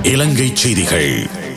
இலங்கை செய்திகள்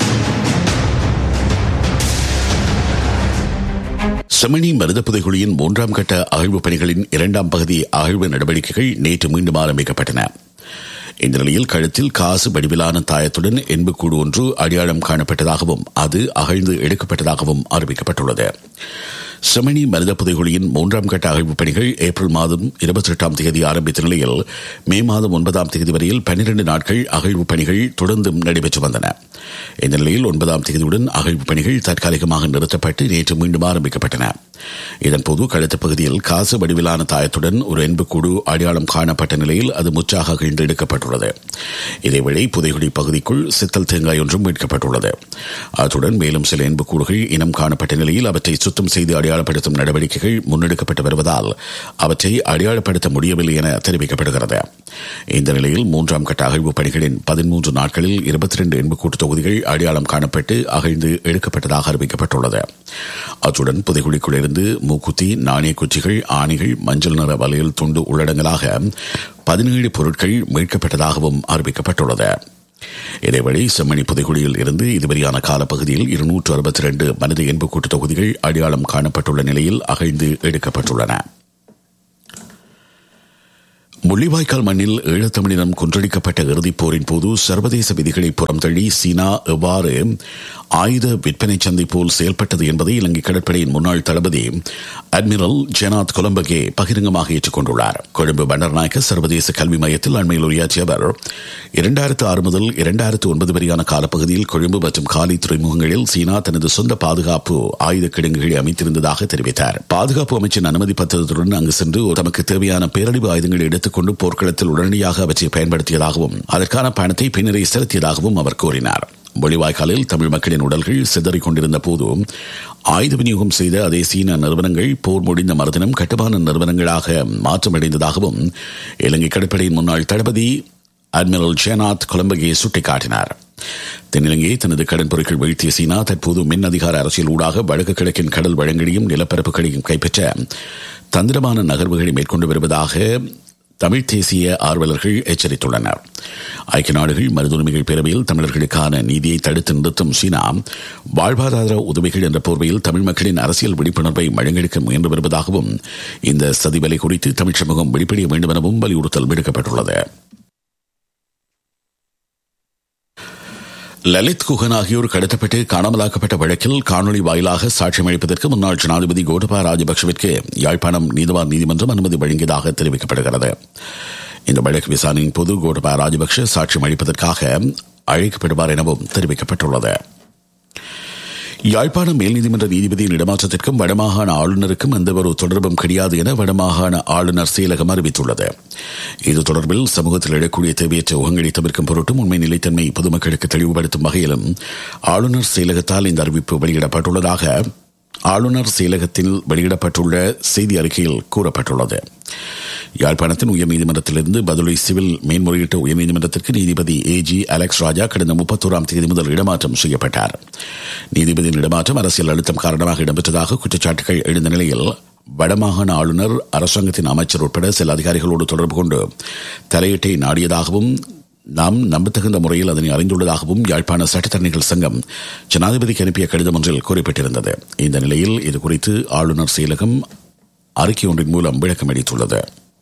செமணி மருத புதைகுழியின் மூன்றாம் கட்ட அகழ்வு பணிகளின் இரண்டாம் பகுதி அகழ்வு நடவடிக்கைகள் நேற்று மீண்டும் ஆரம்பிக்கப்பட்டன இந்த நிலையில் கழுத்தில் காசு வடிவிலான தாயத்துடன் எண்புக்கூடு ஒன்று அடையாளம் காணப்பட்டதாகவும் அது அகழ்ந்து எடுக்கப்பட்டதாகவும் அறிவிக்கப்பட்டுள்ளது செமணி மருத புதைகுழியின் மூன்றாம் கட்ட அகழ்வு பணிகள் ஏப்ரல் மாதம் இருபத்தி எட்டாம் தேதி ஆரம்பித்த நிலையில் மே மாதம் ஒன்பதாம் தேதி வரையில் பன்னிரண்டு நாட்கள் அகழ்வு பணிகள் தொடர்ந்தும் நடைபெற்று வந்தன இந்த நிலையில் ஒன்பதாம் தேதியுடன் அகழ்வு பணிகள் தற்காலிகமாக நிறுத்தப்பட்டு நேற்று மீண்டும் ஆரம்பிக்கப்பட்டன இதன்போது கழுத்து பகுதியில் காசு வடிவிலான தாயத்துடன் ஒரு எண்புக்கூடு அடையாளம் காணப்பட்ட நிலையில் அது முற்றாக அகழ்ந்து எடுக்கப்பட்டுள்ளது இதேவேளை புதைகுடி பகுதிக்குள் சித்தல் தேங்காய் ஒன்றும் மீட்கப்பட்டுள்ளது அத்துடன் மேலும் சில எண்புக்கூடுகள் இனம் காணப்பட்ட நிலையில் அவற்றை சுத்தம் செய்து அடையாளப்படுத்தும் நடவடிக்கைகள் முன்னெடுக்கப்பட்டு வருவதால் அவற்றை அடையாளப்படுத்த முடியவில்லை என தெரிவிக்கப்படுகிறது இந்த நிலையில் மூன்றாம் கட்ட அகழ்வு பணிகளின் பதிமூன்று நாட்களில் இருபத்தி இரண்டு எண்புக்கூட்டு தொகுதிகள் அடையாளம் காணப்பட்டு அகழ்ந்து எடுக்கப்பட்டதாக அறிவிக்கப்பட்டுள்ளது அத்துடன் புதைகுழிக்குள் இருந்து மூக்குத்தி நாணய குச்சிகள் ஆணிகள் மஞ்சள் நிற வலையில் துண்டு உள்ளடங்கலாக பதினேழு பொருட்கள் மீட்கப்பட்டதாகவும் அறிவிக்கப்பட்டுள்ளது இதேவழி செம்மணி புதைகுழியில் இருந்து இதுவரையான காலப்பகுதியில் இருநூற்று அறுபத்தி இரண்டு மனித எண்புக்கூட்டு தொகுதிகள் அடையாளம் காணப்பட்டுள்ள நிலையில் அகழ்ந்து எடுக்கப்பட்டுள்ளன முள்ளிவாய்க்கால் மண்ணில் ஈழத்தமிழினம் குன்றடிக்கப்பட்ட இறுதிப் போரின் போது சர்வதேச விதிகளை புறம்தள்ளி சீனா எவ்வாறு ஆயுத விற்பனை சந்தை போல் செயல்பட்டது என்பதை இலங்கை கடற்படையின் முன்னாள் தளபதி அட்மிரல் ஜெனாத் கொலம்பகே பகிரங்கமாக ஏற்றுக்கொண்டுள்ளார் கொழும்பு பண்டர்நாயக்க சர்வதேச கல்வி மையத்தில் அண்மையில் உரையாற்றிய அவர் இரண்டாயிரத்து ஆறு முதல் இரண்டாயிரத்து ஒன்பது வரையான காலப்பகுதியில் கொழும்பு மற்றும் காலி துறைமுகங்களில் சீனா தனது சொந்த பாதுகாப்பு ஆயுத கிடங்குகளை அமைத்திருந்ததாக தெரிவித்தார் பாதுகாப்பு அமைச்சின் அனுமதி பத்திரத்துடன் அங்கு சென்று தமக்கு தேவையான பேரழிவு ஆயுதங்களை எடுத்துக்கொண்டு போர்க்களத்தில் உடனடியாக அவற்றை பயன்படுத்தியதாகவும் அதற்கான பணத்தை பின்னரே செலுத்தியதாகவும் அவர் கூறினார் மொழிவாய்க்காலில் தமிழ் மக்களின் உடல்கள் சிதறிக் கொண்டிருந்த போது ஆயுத விநியோகம் செய்த அதே சீன நிறுவனங்கள் போர் முடிந்த மறுதினம் கட்டுமான நிறுவனங்களாக மாற்றமடைந்ததாகவும் இலங்கை கடற்படையின் முன்னாள் தளபதி அட்மிரல் ஜெயநாத் கொலம்பகே சுட்டிக்காட்டினார் தென்னிலங்கையை தனது கடன் பொருட்கள் வீழ்த்திய சீனா தற்போது மின் அதிகார அரசியல் ஊடாக வடக்கு கிழக்கின் கடல் வளங்களையும் நிலப்பரப்புகளையும் கைப்பற்ற தந்திரமான நகர்வுகளை மேற்கொண்டு வருவதாக தமிழ் தேசிய ஆர்வலர்கள் எச்சரித்துள்ளனர் ஐக்கிய நாடுகள் மருதுரிமைகள் பேரவையில் தமிழர்களுக்கான நீதியை தடுத்து நிறுத்தும் சீனா வாழ்வாதார உதவிகள் என்ற போர்வையில் தமிழ் மக்களின் அரசியல் விழிப்புணர்வை வழங்கெடுக்க முயன்று வருவதாகவும் இந்த சதிவலை குறித்து தமிழ் சமூகம் வெளிப்படைய வேண்டும் எனவும் வலியுறுத்தல் விடுக்கப்பட்டுள்ளது லலித் குஹன் ஆகியோர் கடத்தப்பட்டு காணாமலாக்கப்பட்ட வழக்கில் காணொலி வாயிலாக சாட்சியம் அளிப்பதற்கு முன்னாள் ஜனாதிபதி கோட்டபா ராஜபக்சவிற்கு யாழ்ப்பாணம் நீதிவான் நீதிமன்றம் அனுமதி வழங்கியதாக தெரிவிக்கப்படுகிறது இந்த வழக்கு விசாரணையின் போது கோட்டபா ராஜபக்ஷ சாட்சியம் அளிப்பதற்காக அழைக்கப்படுவார் எனவும் தெரிவிக்கப்பட்டுள்ளது யாழ்ப்பாணம் மேல் நீதிமன்ற நீதிபதியின் இடமாற்றத்திற்கும் வடமாகாண ஆளுநருக்கும் எந்தவொரு தொடர்பும் கிடையாது என வடமாகாண ஆளுநர் செயலகம் அறிவித்துள்ளது இது தொடர்பில் சமூகத்தில் எழக்கூடிய தேவையற்ற உகங்களை தவிர்க்கும் பொருட்டும் உண்மை நிலைத்தன்மை பொதுமக்களுக்கு தெளிவுபடுத்தும் வகையிலும் ஆளுநர் செயலகத்தால் இந்த அறிவிப்பு வெளியிடப்பட்டுள்ளதாக ஆளுநர் செயலகத்தில் வெளியிடப்பட்டுள்ள செய்தி அறிக்கையில் கூறப்பட்டுள்ளது யாழ்ப்பாணத்தின் உயர்நீதிமன்றத்திலிருந்து பதுளை சிவில் மேன்முறையீட்டு உயர்நீதிமன்றத்திற்கு நீதிபதி ஏ ஜி அலெக்ஸ் ராஜா கடந்த முப்பத்தோராம் தேதி முதல் இடமாற்றம் செய்யப்பட்டார் நீதிபதியின் இடமாற்றம் அரசியல் அழுத்தம் காரணமாக இடம்பெற்றதாக குற்றச்சாட்டுகள் எழுந்த நிலையில் வடமாகாண ஆளுநர் அரசாங்கத்தின் அமைச்சர் உட்பட சில அதிகாரிகளோடு தொடர்பு கொண்டு தலையீட்டை நாடியதாகவும் நாம் நம்பத்தகுந்த முறையில் அதனை அறிந்துள்ளதாகவும் யாழ்ப்பாண சட்டத்தரணிகள் சங்கம் ஜனாதிபதிக்கு அனுப்பிய கடிதம் ஒன்றில் குறிப்பிட்டிருந்தது இந்த நிலையில் இதுகுறித்து ஆளுநர் செயலகம் அறிக்கை ஒன்றின் மூலம் விளக்கம் அளித்துள்ளது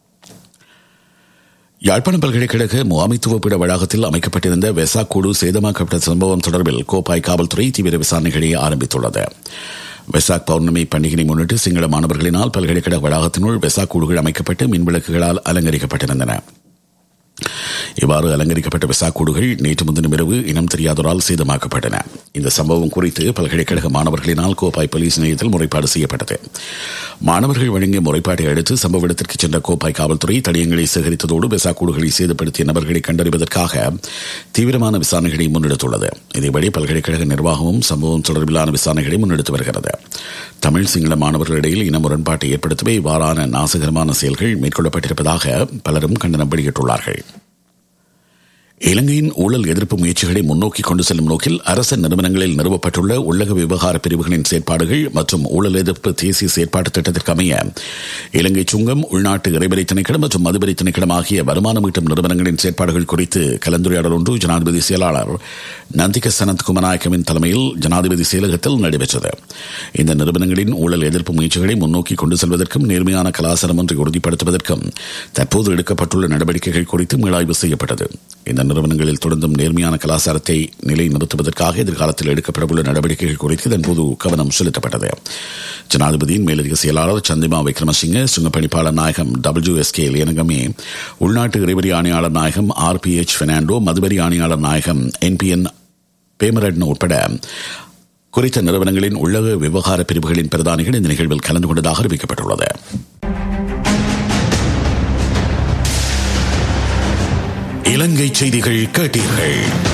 யாழ்ப்பாணம் பல்கலைக்கழக முகாமைத்துவப்பிட வளாகத்தில் அமைக்கப்பட்டிருந்த வெசாக்கூடு சேதமாக்கப்பட்ட சம்பவம் தொடர்பில் கோப்பாய் காவல்துறை தீவிர விசாரணைகளை ஆரம்பித்துள்ளது வெசாக் பௌர்ணமி பண்டிகையை முன்னிட்டு சிங்கள மாணவர்களினால் பல்கலைக்கழக வளாகத்தினுள் வெசாக்கூடுகள் அமைக்கப்பட்டு மின்விளக்குகளால் அலங்கரிக்கப்பட்டிருந்தன இவ்வாறு அலங்கரிக்கப்பட்ட விசாக்கூடுகள் நேற்று முன்தினம் இரவு இனம் தெரியாதோரால் சேதமாக்கப்பட்டன இந்த சம்பவம் குறித்து பல்கலைக்கழக மாணவர்களினால் கோப்பாய் போலீஸ் நிலையத்தில் முறைப்பாடு செய்யப்பட்டது மாணவர்கள் வழங்கிய முறைப்பாட்டை அடுத்து சம்பவ இடத்திற்கு சென்ற கோப்பாய் காவல்துறை தடயங்களை சேகரித்ததோடு விசாக்கூடுகளை சேதப்படுத்திய நபர்களை கண்டறிவதற்காக தீவிரமான விசாரணைகளை முன்னெடுத்துள்ளது இதேபடி பல்கலைக்கழக நிர்வாகமும் சம்பவம் தொடர்பிலான விசாரணைகளை முன்னெடுத்து வருகிறது தமிழ் சிங்கள மாணவர்களிடையில் இன முரண்பாட்டை ஏற்படுத்தவே இவ்வாறான நாசகரமான செயல்கள் மேற்கொள்ளப்பட்டிருப்பதாக பலரும் கண்டனம் வெளியிட்டுள்ளார்கள் இலங்கையின் ஊழல் எதிர்ப்பு முயற்சிகளை முன்னோக்கி கொண்டு செல்லும் நோக்கில் அரச நிறுவனங்களில் நிறுவப்பட்டுள்ள உள்ளக விவகார பிரிவுகளின் செயற்பாடுகள் மற்றும் ஊழல் எதிர்ப்பு தேசிய செயற்பாட்டு திட்டத்திற்கு அமைய இலங்கை சுங்கம் உள்நாட்டு இறைவரி திணைக்களம் மற்றும் மதுவரி திணைக்களம் ஆகிய வருமானம் ஈட்டும் நிறுவனங்களின் செயற்பாடுகள் குறித்து கலந்துரையாடல் ஒன்று ஜனாதிபதி செயலாளர் நந்திக சனத் குமநாயக்கவின் தலைமையில் ஜனாதிபதி செயலகத்தில் நடைபெற்றது இந்த நிறுவனங்களின் ஊழல் எதிர்ப்பு முயற்சிகளை முன்னோக்கி கொண்டு செல்வதற்கும் நேர்மையான கலாச்சாரம் ஒன்றை உறுதிப்படுத்துவதற்கும் தற்போது எடுக்கப்பட்டுள்ள நடவடிக்கைகள் குறித்து மீளாய்வு செய்யப்பட்டது இந்த நிறுவனங்களில் தொடர்ந்தும் நேர்மையான கலாச்சாரத்தை நிலைநிறுத்துவதற்காக எதிர்காலத்தில் எடுக்கப்படவுள்ள நடவடிக்கைகள் குறித்து இதன்போது கவனம் செலுத்தப்பட்டது ஜனாதிபதியின் மேலதிக செயலாளர் சந்திமா விக்ரமசிங்க சுங்கப்பணிப்பாளர் நாயகம் டபிள்யூ எஸ் கே இயனகமே உள்நாட்டு இறைவரி ஆணையாளர் நாயகம் ஆர் பி எச் பெர்னாண்டோ மதுவரி ஆணையாளர் நாயகம் என்பிஎன் பேமரட்ன உட்பட குறித்த நிறுவனங்களின் உள்ளக விவகார பிரிவுகளின் பிரதானிகள் இந்த நிகழ்வில் கலந்து கொண்டதாக அறிவிக்கப்பட்டுள்ளது இலங்கை செய்திகள் கேட்டீர்கள்